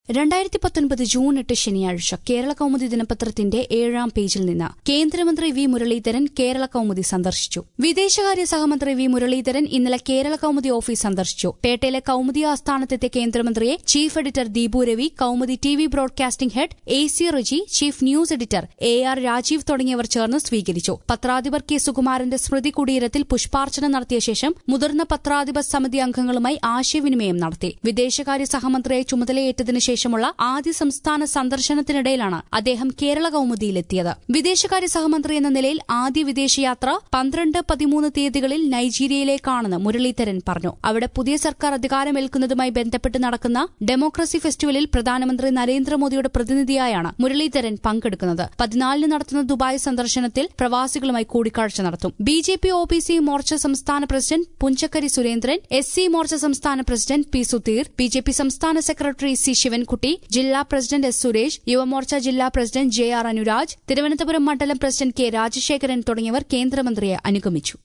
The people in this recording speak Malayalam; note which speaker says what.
Speaker 1: രണ്ടായിരത്തി പത്തൊൻപത് ജൂൺ എട്ട് ശനിയാഴ്ച കേരള കൌമുദി ദിനപത്രത്തിന്റെ ഏഴാം പേജിൽ നിന്ന് കേന്ദ്രമന്ത്രി വി മുരളീധരൻ കേരള കൌമുദി സന്ദർശിച്ചു വിദേശകാര്യ സഹമന്ത്രി വി മുരളീധരൻ ഇന്നലെ കേരള കൌമുദി ഓഫീസ് സന്ദർശിച്ചു പേട്ടയിലെ കൌമുദി ആസ്ഥാനത്തെത്തിയ കേന്ദ്രമന്ത്രിയെ chief editor Deepu Ravi Kaumudi T V broadcasting head A C Riji chief news editor A R Rajeev തുടങ്ങിയവർ ചേർന്ന് സ്വീകരിച്ചു പത്രാധിപർ കെ സുകുമാരന്റെ സ്മൃതി കുടീരത്തിൽ പുഷ്പാർച്ചന നടത്തിയ ശേഷം മുതിർന്ന പത്രാധിപ സമിതി അംഗങ്ങളുമായി ആശയവിനിമയം നടത്തി വിദേശകാര്യ സഹമന്ത്രിയെ ചുമതലയേറ്റതിനു ശേഷമുള്ള ആദ്യ സംസ്ഥാന സന്ദർശനത്തിനിടയിലാണ് അദ്ദേഹം കേരള കൌമുദിയിലെത്തിയത് വിദേശകാര്യ സഹമന്ത്രി എന്ന നിലയിൽ ആദ്യ വിദേശയാത്ര പന്ത്രണ്ട് പതിമൂന്ന് തീയതികളിൽ നൈജീരിയയിലേക്കാണെന്ന് മുരളീധരൻ പറഞ്ഞു അവിടെ പുതിയ സർക്കാർ അധികാരമേൽക്കുന്നതുമായി ബന്ധപ്പെട്ട് നടക്കുന്ന ഡെമോക്രസി ഫെസ്റ്റിവലിൽ പ്രധാനമന്ത്രി നരേന്ദ്രമോദിയുടെ പ്രതിനിധിയായാണ് മുരളീധരൻ പങ്കെടുക്കുന്നത് പതിനാലിന് നടത്തുന്ന ദുബായ് സന്ദർശനത്തിൽ പ്രവാസികളുമായി കൂടിക്കാഴ്ച നടത്തും B J P O B C Morcha സംസ്ഥാന president Punchakkari Surendran S C Morcha സംസ്ഥാന president P Sudheer B J P സംസ്ഥാന സെക്രട്ടറി സി ശിവൻകുട്ടി ജില്ലാ പ്രസിഡന്റ് എസ് സുരേഷ് യുവമോർച്ച ജില്ലാ president J R Anuraj Thiruvananthapuram മണ്ഡലം പ്രസിഡന്റ് കെ രാജശേഖരൻ തുടങ്ങിയവർ കേന്ദ്രമന്ത്രിയെ അനുഗമിച്ചു